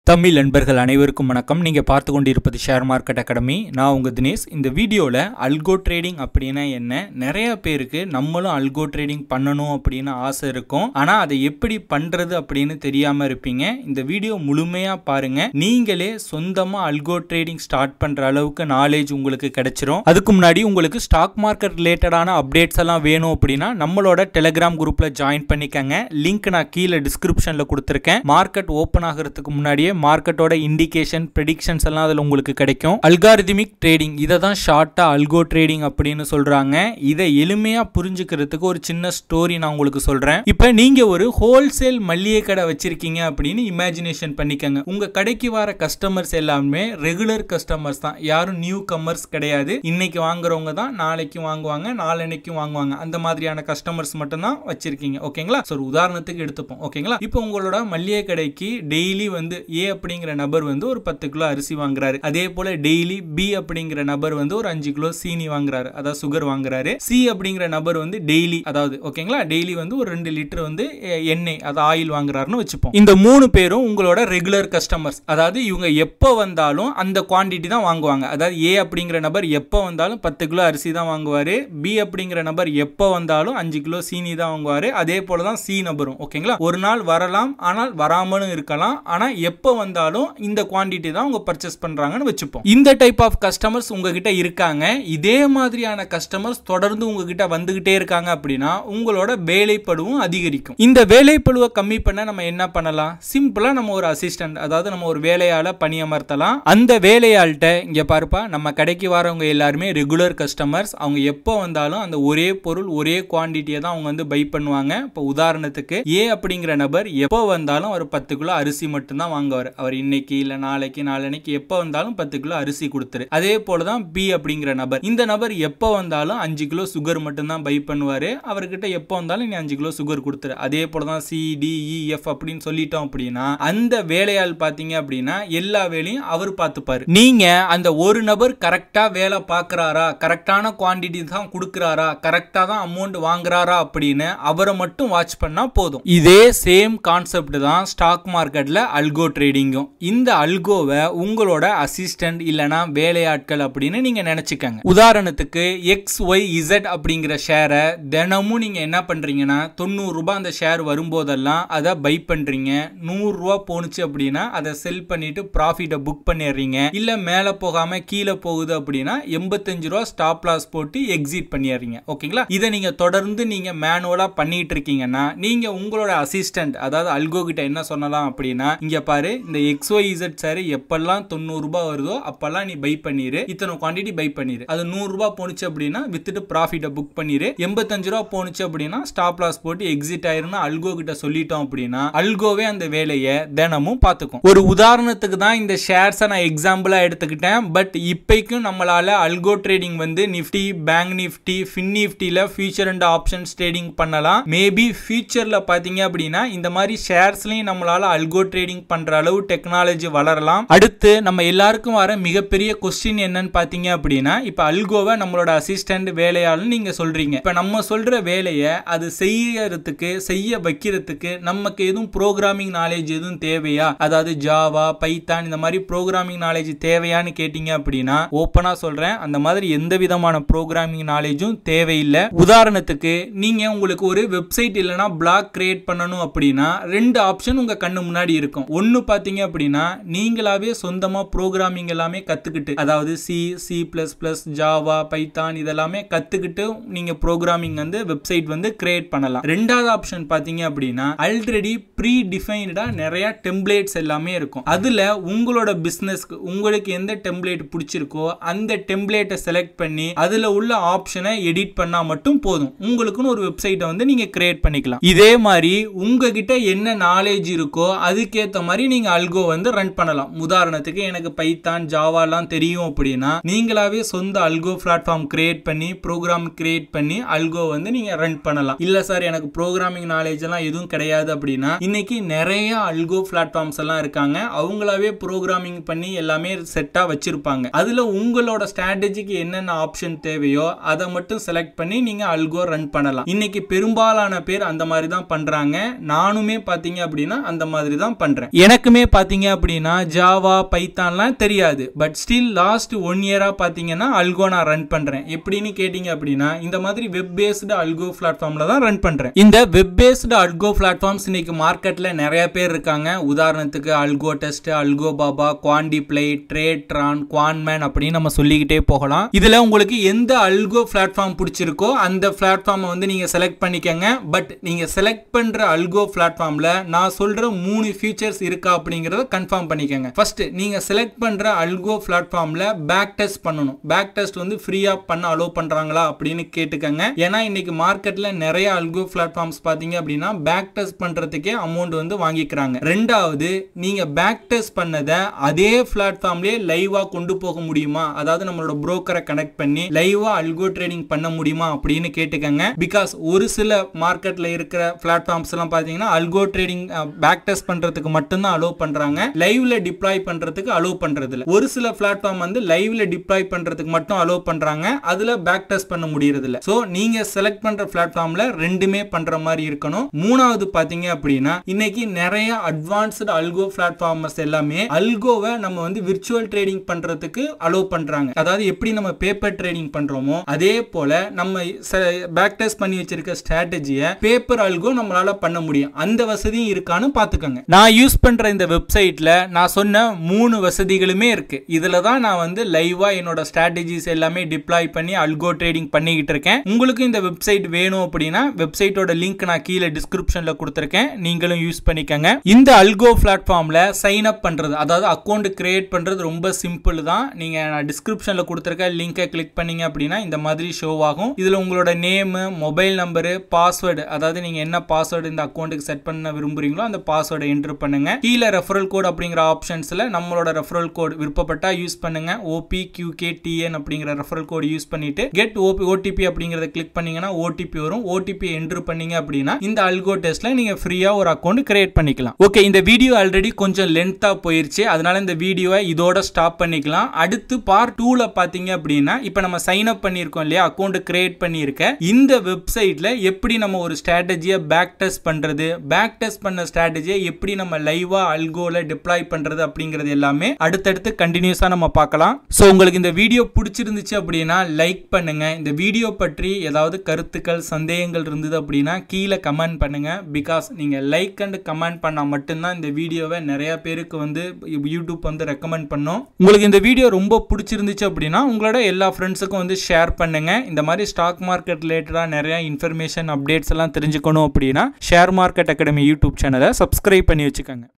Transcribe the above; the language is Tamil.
தமிழ் நண்பர்கள் அனைவருக்கும் வணக்கம் நீங்கள் பார்த்து கொண்டிருப்பது ஷேர் மார்க்கெட் அகாடமி நான் உங்கள் தினேஷ் இந்த வீடியோவில் அல்கோ ட்ரேடிங் அப்படின்னா என்ன நிறைய பேருக்கு நம்மளும் அல்கோ ட்ரேடிங் பண்ணணும் அப்படின்னு ஆசை இருக்கும் ஆனால் அதை எப்படி பண்ணுறது அப்படின்னு தெரியாமல் இருப்பீங்க இந்த வீடியோ முழுமையாக பாருங்கள் நீங்களே சொந்தமாக அல்கோ ட்ரேடிங் ஸ்டார்ட் பண்ணுற அளவுக்கு நாலேஜ் உங்களுக்கு கிடைச்சிரும் அதுக்கு முன்னாடி உங்களுக்கு ஸ்டாக் மார்க்கெட் ரிலேட்டடான அப்டேட்ஸ் எல்லாம் வேணும் அப்படின்னா நம்மளோட டெலிகிராம் குரூப்பில் ஜாயின் பண்ணிக்கங்க லிங்க் நான் கீழே டிஸ்கிரிப்ஷனில் கொடுத்துருக்கேன் மார்க்கெட் ஓப்பன் ஆகிறதுக்கு முன்னாடியே மார்க்கெட்டோட இண்டிகேஷன் ப்ரெடிக்ஷன்ஸ் எல்லாம் அதில் உங்களுக்கு கிடைக்கும் அல்காரிதமிக் ட்ரேடிங் இதை தான் ஷார்ட்டாக அல்கோ ட்ரேடிங் அப்படின்னு சொல்கிறாங்க இதை எளிமையாக புரிஞ்சுக்கிறதுக்கு ஒரு சின்ன ஸ்டோரி நான் உங்களுக்கு சொல்கிறேன் இப்போ நீங்கள் ஒரு ஹோல்சேல் மல்லிகை கடை வச்சிருக்கீங்க அப்படின்னு இமேஜினேஷன் பண்ணிக்கங்க உங்கள் கடைக்கு வர கஸ்டமர்ஸ் எல்லாமே ரெகுலர் கஸ்டமர்ஸ் தான் யாரும் நியூ கமர்ஸ் கிடையாது இன்னைக்கு வாங்குறவங்க தான் நாளைக்கு வாங்குவாங்க நாளன்னைக்கும் வாங்குவாங்க அந்த மாதிரியான கஸ்டமர்ஸ் மட்டும்தான் வச்சிருக்கீங்க ஓகேங்களா ஸோ ஒரு உதாரணத்துக்கு எடுத்துப்போம் ஓகேங்களா இப்போ உங்களோட மல்லிகை கடைக்கு டெய்லி வந்து ஏ அப்படிங்கிற நபர் வந்து ஒரு பத்து கிலோ அரிசி வாங்குறாரு அதே போல டெய்லி பி அப்படிங்கிற நபர் வந்து ஒரு அஞ்சு கிலோ சீனி வாங்குறாரு அதாவது சுகர் வாங்குறாரு சி அப்படிங்கிற நபர் வந்து டெய்லி அதாவது ஓகேங்களா டெய்லி வந்து ஒரு ரெண்டு லிட்டர் வந்து எ- எண்ணெய் அது ஆயில் வாங்குறாருன்னு வச்சுப்போம் இந்த மூணு பேரும் உங்களோட ரெகுலர் கஸ்டமர்ஸ் அதாவது இவங்க எப்போ வந்தாலும் அந்த குவாண்டிட்டி தான் வாங்குவாங்க அதாவது ஏ அப்படிங்கிற நபர் எப்போ வந்தாலும் பத்து கிலோ அரிசி தான் வாங்குவாரு பி அப்படிங்கிற நபர் எப்போ வந்தாலும் அஞ்சு கிலோ சீனி தான் வாங்குவாரு அதே போல தான் சி நபரும் ஓகேங்களா ஒரு நாள் வரலாம் ஆனால் வராமலும் இருக்கலாம் ஆனால் எப்போ வந்தாலும் இந்த குவாண்டிட்டி தான் அவங்க பர்ச்சேஸ் பண்றாங்கன்னு வச்சுப்போம் இந்த டைப் ஆஃப் கஸ்டமர்ஸ் உங்ககிட்ட இருக்காங்க இதே மாதிரியான கஸ்டமர்ஸ் தொடர்ந்து உங்ககிட்ட வந்துகிட்டே இருக்காங்க அப்படின்னா உங்களோட வேலைப்பளுவும் அதிகரிக்கும் இந்த வேலைப்பளுவை கம்மி பண்ண நம்ம என்ன பண்ணலாம் சிம்பிளா நம்ம ஒரு அசிஸ்டன்ட் அதாவது நம்ம ஒரு வேலையால பணியமர்த்தலாம் அந்த வேலையாள்கிட்ட இங்க பாருப்பா நம்ம கடைக்கு வரவங்க எல்லாருமே ரெகுலர் கஸ்டமர்ஸ் அவங்க எப்போ வந்தாலும் அந்த ஒரே பொருள் ஒரே குவாண்டிட்டியை தான் அவங்க வந்து பை பண்ணுவாங்க இப்போ உதாரணத்துக்கு ஏ அப்படிங்கிற நபர் எப்போ வந்தாலும் ஒரு பத்து கிலோ அரிசி மட்டும்தான் வாங்குவார் அவர் இன்னைக்கு இல்லை நாளைக்கு நாளன்னைக்கு எப்போ வந்தாலும் பத்து கிலோ அரிசி கொடுத்துரு அதே போல தான் பி அப்படிங்கிற நபர் இந்த நபர் எப்போ வந்தாலும் அஞ்சு கிலோ சுகர் மட்டும்தான் பை பண்ணுவார் அவர்கிட்ட எப்போ வந்தாலும் நீ அஞ்சு கிலோ சுகர் கொடுத்துரு அதே போல தான் சி டி இ எஃப் அப்படின்னு சொல்லிட்டோம் அப்படின்னா அந்த வேலையாள் பார்த்தீங்க அப்படின்னா எல்லா வேலையும் அவர் பார்த்துப்பாரு நீங்க அந்த ஒரு நபர் கரெக்டா வேலை பார்க்கறாரா கரெக்டான குவாண்டிட்டி தான் கொடுக்குறாரா கரெக்டா தான் அமௌண்ட் வாங்குறாரா அப்படின்னு அவரை மட்டும் வாட்ச் பண்ணா போதும் இதே சேம் கான்செப்ட் தான் ஸ்டாக் மார்க்கெட்ல அல்கோ ட்ரேடிங்கும் இந்த அல்கோவை உங்களோட அசிஸ்டன்ட் இல்லனா வேலையாட்கள் அப்படின்னு நீங்க நினைச்சுக்கங்க உதாரணத்துக்கு எக்ஸ் ஒய் இசட் அப்படிங்கிற ஷேரை தினமும் நீங்க என்ன பண்றீங்கன்னா தொண்ணூறு ரூபாய் அந்த ஷேர் வரும்போதெல்லாம் அதை பை பண்றீங்க நூறு ரூபா போணுச்சு அப்படின்னா அதை செல் பண்ணிட்டு ப்ராஃபிட்டை புக் பண்ணிடுறீங்க இல்ல மேல போகாம கீழே போகுது அப்படின்னா எண்பத்தஞ்சு ரூபா ஸ்டாப் லாஸ் போட்டு எக்ஸிட் பண்ணிடுறீங்க ஓகேங்களா இதை நீங்க தொடர்ந்து நீங்க மேனுவலா பண்ணிட்டு இருக்கீங்கன்னா நீங்க உங்களோட அசிஸ்டன்ட் அதாவது அல்கோ கிட்ட என்ன சொல்லலாம் அப்படின்னா இங்க பாரு இந்த எக்ஸ் ஒய் இசட் சார் எப்பெல்லாம் தொண்ணூறு ரூபாய் வருதோ அப்பெல்லாம் நீ பை பண்ணிரு இத்தனை குவாண்டிட்டி பை பண்ணிரு அது நூறு ரூபாய் போணுச்சு அப்படின்னா வித்துட்டு ப்ராஃபிட்டை புக் பண்ணிரு எண்பத்தஞ்சு ரூபா போணுச்சு அப்படின்னா ஸ்டாப் லாஸ் போட்டு எக்ஸிட் ஆயிருன்னு அல்கோ கிட்ட சொல்லிட்டோம் அப்படின்னா அல்கோவே அந்த வேலையை தினமும் பார்த்துக்கும் ஒரு உதாரணத்துக்கு தான் இந்த ஷேர்ஸை நான் எக்ஸாம்பிளா எடுத்துக்கிட்டேன் பட் இப்பைக்கும் நம்மளால அல்கோ ட்ரேடிங் வந்து நிஃப்டி பேங்க் நிஃப்டி ஃபின் நிஃப்டியில் ஃபியூச்சர் அண்ட் ஆப்ஷன்ஸ் ட்ரேடிங் பண்ணலாம் மேபி ஃபியூச்சரில் பார்த்தீங்க அப்படின்னா இந்த மாதிரி ஷேர்ஸ்லையும் நம்மளால அல்கோ ட்ரேடிங் பண்ற அளவு டெக்னாலஜி வளரலாம் அடுத்து நம்ம எல்லாருக்கும் வர மிகப்பெரிய கொஸ்டின் என்னன்னு பார்த்தீங்க அப்படின்னா இப்போ அல்கோவை நம்மளோட அசிஸ்டன்ட் வேலையாளன்னு நீங்க சொல்றீங்க இப்போ நம்ம சொல்ற வேலையை அது செய்யறதுக்கு செய்ய வைக்கிறதுக்கு நமக்கு எதுவும் ப்ரோக்ராமிங் நாலேஜ் எதுவும் தேவையா அதாவது ஜாவா பைத்தான் இந்த மாதிரி ப்ரோக்ராமிங் நாலேஜ் தேவையான்னு கேட்டீங்க அப்படின்னா ஓப்பனா சொல்றேன் அந்த மாதிரி எந்த விதமான ப்ரோக்ராமிங் நாலேஜும் தேவையில்லை உதாரணத்துக்கு நீங்க உங்களுக்கு ஒரு வெப்சைட் இல்லைன்னா பிளாக் கிரியேட் பண்ணணும் அப்படின்னா ரெண்டு ஆப்ஷன் உங்க கண்ணு முன்னாடி இருக்கும் ஒன்னு பாத்தீங்க அப்படின்னா நீங்களாவே சொந்தமா ப்ரோக்ராமிங் எல்லாமே கத்துக்கிட்டு அதாவது C C plus plus Java Python இதெல்லாமே கத்துக்கிட்டு நீங்க ப்ரோக்ராமிங் வந்து வெப்சைட் வந்து கிரியேட் பண்ணலாம் ரெண்டாவது ஆப்ஷன் பாத்தீங்க அப்படின்னா ஆல்ரெடி ப்ரீ டிஃபைன்டா நிறைய டெம்ப்ளேட்ஸ் எல்லாமே இருக்கும் அதுல உங்களோட பிசினஸ்க்கு உங்களுக்கு எந்த டெம்ப்ளேட் பிடிச்சிருக்கோ அந்த டெம்ப்ளேட்டை செலக்ட் பண்ணி அதுல உள்ள ஆப்ஷனை எடிட் பண்ணா மட்டும் போதும் உங்களுக்குன்னு ஒரு வெப்சைட்டை வந்து நீங்க கிரியேட் பண்ணிக்கலாம் இதே மாதிரி உங்ககிட்ட என்ன நாலேஜ் இருக்கோ அதுக்கேத்த மாதிரி நீங்க அல்கோ வந்து ரன் பண்ணலாம் உதாரணத்துக்கு எனக்கு பைத்தான் ஜாவாலாம் தெரியும் அப்படின்னா நீங்களாவே சொந்த அல்கோ பிளாட்ஃபார்ம் கிரியேட் பண்ணி ப்ரோக்ராம் கிரியேட் பண்ணி அல்கோ வந்து நீங்க ரன் பண்ணலாம் இல்ல சார் எனக்கு ப்ரோக்ராமிங் நாலேஜ் எல்லாம் எதுவும் கிடையாது அப்படின்னா இன்னைக்கு நிறைய அல்கோ பிளாட்ஃபார்ம்ஸ் எல்லாம் இருக்காங்க அவங்களாவே ப்ரோக்ராமிங் பண்ணி எல்லாமே செட்டா வச்சிருப்பாங்க அதுல உங்களோட ஸ்ட்ராட்டஜிக்கு என்னென்ன ஆப்ஷன் தேவையோ அதை மட்டும் செலக்ட் பண்ணி நீங்க அல்கோ ரன் பண்ணலாம் இன்னைக்கு பெரும்பாலான பேர் அந்த மாதிரி தான் பண்றாங்க நானுமே பாத்தீங்க அப்படின்னா அந்த மாதிரி தான் பண்றேன் எனக்குமே யாருக்குமே பார்த்தீங்க அப்படின்னா ஜாவா பைத்தான்லாம் தெரியாது பட் ஸ்டில் லாஸ்ட் ஒன் இயராக பார்த்தீங்கன்னா அல்கோ நான் ரன் பண்ணுறேன் எப்படின்னு கேட்டிங்க அப்படின்னா இந்த மாதிரி வெப் பேஸ்டு அல்கோ பிளாட்ஃபார்மில் தான் ரன் பண்ணுறேன் இந்த வெப் பேஸ்டு அல்கோ பிளாட்ஃபார்ம்ஸ் இன்னைக்கு மார்க்கெட்டில் நிறைய பேர் இருக்காங்க உதாரணத்துக்கு algo test algo Baba Quantiply Tradetron Quantman அப்படின்னு நம்ம சொல்லிக்கிட்டே போகலாம் இதில் உங்களுக்கு எந்த அல்கோ பிளாட்ஃபார்ம் பிடிச்சிருக்கோ அந்த பிளாட்ஃபார்மை வந்து நீங்கள் செலக்ட் பண்ணிக்கங்க பட் நீங்கள் செலக்ட் பண்ணுற அல்கோ பிளாட்ஃபார்மில் நான் சொல்கிற மூணு ஃபீச்சர்ஸ் இருக்கா அப்படிங்கிறத கன்ஃபார்ம் பண்ணிக்கங்க ஃபர்ஸ்ட் நீங்கள் செலக்ட் பண்ணுற அல்கோ பிளாட்ஃபார்மில் பேக் டெஸ்ட் பண்ணணும் பேக் டெஸ்ட் வந்து ஃப்ரீயாக பண்ண அலோவ் பண்ணுறாங்களா அப்படின்னு கேட்டுக்கங்க ஏன்னா இன்னைக்கு மார்க்கெட்டில் நிறைய அல்கோ பிளாட்ஃபார்ம்ஸ் பார்த்தீங்க அப்படின்னா பேக் டெஸ்ட் பண்ணுறதுக்கே அமௌண்ட் வந்து வாங்கிக்கிறாங்க ரெண்டாவது நீங்கள் பேக் டெஸ்ட் பண்ணதை அதே பிளாட்ஃபார்ம்லேயே லைவாக கொண்டு போக முடியுமா அதாவது நம்மளோட புரோக்கரை கனெக்ட் பண்ணி லைவாக அல்கோ ட்ரேடிங் பண்ண முடியுமா அப்படின்னு கேட்டுக்கங்க பிகாஸ் ஒரு சில மார்க்கெட்டில் இருக்கிற பிளாட்ஃபார்ம்ஸ் எல்லாம் பார்த்தீங்கன்னா அல்கோ ட்ரேடிங் பேக் டெஸ்ட் பண்ணுறதுக்கு மட்டும்தான் அலோவ் பண்ணுறாங்க லைவ்ல டிப்ளாய் பண்ணுறதுக்கு அலோவ் பண்ணுறது இல்ல ஒரு சில பிளாட்ஃபார்ம் வந்து லைவ்ல டிப்ளாய் பண்ணுறதுக்கு மட்டும் அலோவ் பண்ணுறாங்க அதில் பேக் டெஸ்ட் பண்ண முடியறது இல்ல ஸோ நீங்கள் செலக்ட் பண்ணுற பிளாட்ஃபார்மில் ரெண்டுமே பண்ணுற மாதிரி இருக்கணும் மூணாவது பார்த்தீங்க அப்படின்னா இன்னைக்கு நிறைய அட்வான்ஸ்டு அல்கோ பிளாட்ஃபார்மர்ஸ் எல்லாமே அல்கோவை நம்ம வந்து விர்ச்சுவல் ட்ரேடிங் பண்ணுறதுக்கு அலோவ் பண்ணுறாங்க அதாவது எப்படி நம்ம பேப்பர் ட்ரேடிங் பண்ணுறோமோ அதே போல நம்ம பேக் டெஸ்ட் பண்ணி வச்சிருக்க ஸ்ட்ராட்டஜியை பேப்பர் அல்கோ நம்மளால பண்ண முடியும் அந்த வசதியும் இருக்கான்னு பார்த்துக்கோங்க நான் யூஸ் பண்ற இந்த வெப்சைட்ல நான் சொன்ன மூணு வசதிகளுமே இருக்கு இதுல தான் நான் வந்து லைவா என்னோட ஸ்ட்ராட்டஜிஸ் எல்லாமே டிப்ளாய் பண்ணி அல்கோ ட்ரேடிங் பண்ணிக்கிட்டு இருக்கேன் உங்களுக்கு இந்த வெப்சைட் வேணும் அப்படின்னா வெப்சைட்டோட லிங்க் நான் கீழே டிஸ்கிரிப்ஷன்ல கொடுத்துருக்கேன் நீங்களும் யூஸ் பண்ணிக்கங்க இந்த அல்கோ பிளாட்ஃபார்ம்ல சைன் அப் பண்றது அதாவது அக்கௌண்ட் கிரியேட் பண்றது ரொம்ப சிம்பிள் தான் நீங்க நான் டிஸ்கிரிப்ஷன்ல கொடுத்துருக்க லிங்கை கிளிக் பண்ணீங்க அப்படின்னா இந்த மாதிரி ஷோ ஆகும் இதுல உங்களோட நேம் மொபைல் நம்பரு பாஸ்வேர்டு அதாவது நீங்க என்ன பாஸ்வேர்டு இந்த அக்கௌண்ட்டுக்கு செட் பண்ண விரும்புறீங்களோ அந்த பாஸ்வேர்டை என்டர் பண்ணுங்க கீழே ரெஃபரல் கோட் அப்படிங்கிற ஆப்ஷன்ஸ்ல நம்மளோட ரெஃபரல் கோட் விருப்பப்பட்டா யூஸ் பண்ணுங்க ஓபி கியூகே டிஎன் அப்படிங்கிற ரெஃபரல் கோட் யூஸ் பண்ணிட்டு கெட் ஓபி ஓடிபி அப்படிங்கறத கிளிக் பண்ணீங்கன்னா ஓடிபி வரும் ஓடிபி என்டர் பண்ணீங்க அப்படின்னா இந்த அல்கோ டெஸ்ட்ல நீங்க ஃப்ரீயா ஒரு அக்கௌண்ட் கிரியேட் பண்ணிக்கலாம் ஓகே இந்த வீடியோ ஆல்ரெடி கொஞ்சம் லென்த்தா போயிருச்சு அதனால இந்த வீடியோவை இதோட ஸ்டாப் பண்ணிக்கலாம் அடுத்து பார்ட் டூல பாத்தீங்க அப்படின்னா இப்போ நம்ம சைன் அப் பண்ணியிருக்கோம் இல்லையா அக்கௌண்ட் கிரியேட் பண்ணியிருக்க இந்த வெப்சைட்ல எப்படி நம்ம ஒரு ஸ்ட்ராட்டஜியை பேக் டெஸ்ட் பண்றது பேக் டெஸ்ட் பண்ண ஸ்ட்ராட்டஜியை எப்படி நம்ம லைவா அல்கோல டிப்ளாய் பண்றது அப்படிங்கிறது எல்லாமே அடுத்தடுத்து கண்டினியூஸா நம்ம பார்க்கலாம் ஸோ உங்களுக்கு இந்த வீடியோ பிடிச்சிருந்துச்சு அப்படின்னா லைக் பண்ணுங்க இந்த வீடியோ பற்றி ஏதாவது கருத்துக்கள் சந்தேகங்கள் இருந்தது அப்படின்னா கீழே கமெண்ட் பண்ணுங்க பிகாஸ் நீங்க லைக் அண்ட் கமெண்ட் பண்ணா மட்டும்தான் இந்த வீடியோவை நிறைய பேருக்கு வந்து யூடியூப் வந்து ரெக்கமெண்ட் பண்ணும் உங்களுக்கு இந்த வீடியோ ரொம்ப பிடிச்சிருந்துச்சு அப்படின்னா உங்களோட எல்லா ஃப்ரெண்ட்ஸுக்கும் வந்து ஷேர் பண்ணுங்க இந்த மாதிரி ஸ்டாக் மார்க்கெட் ரிலேட்டடாக நிறைய இன்ஃபர்மேஷன் அப்டேட்ஸ் எல்லாம் தெரிஞ்சுக்கணும் அப்படின்னா ஷேர் மார்க்கெட் அகாடமி யூடியூப் சேனலை சப்ஸ்கிரைப் பண்ணி வச்சுக்கோங்க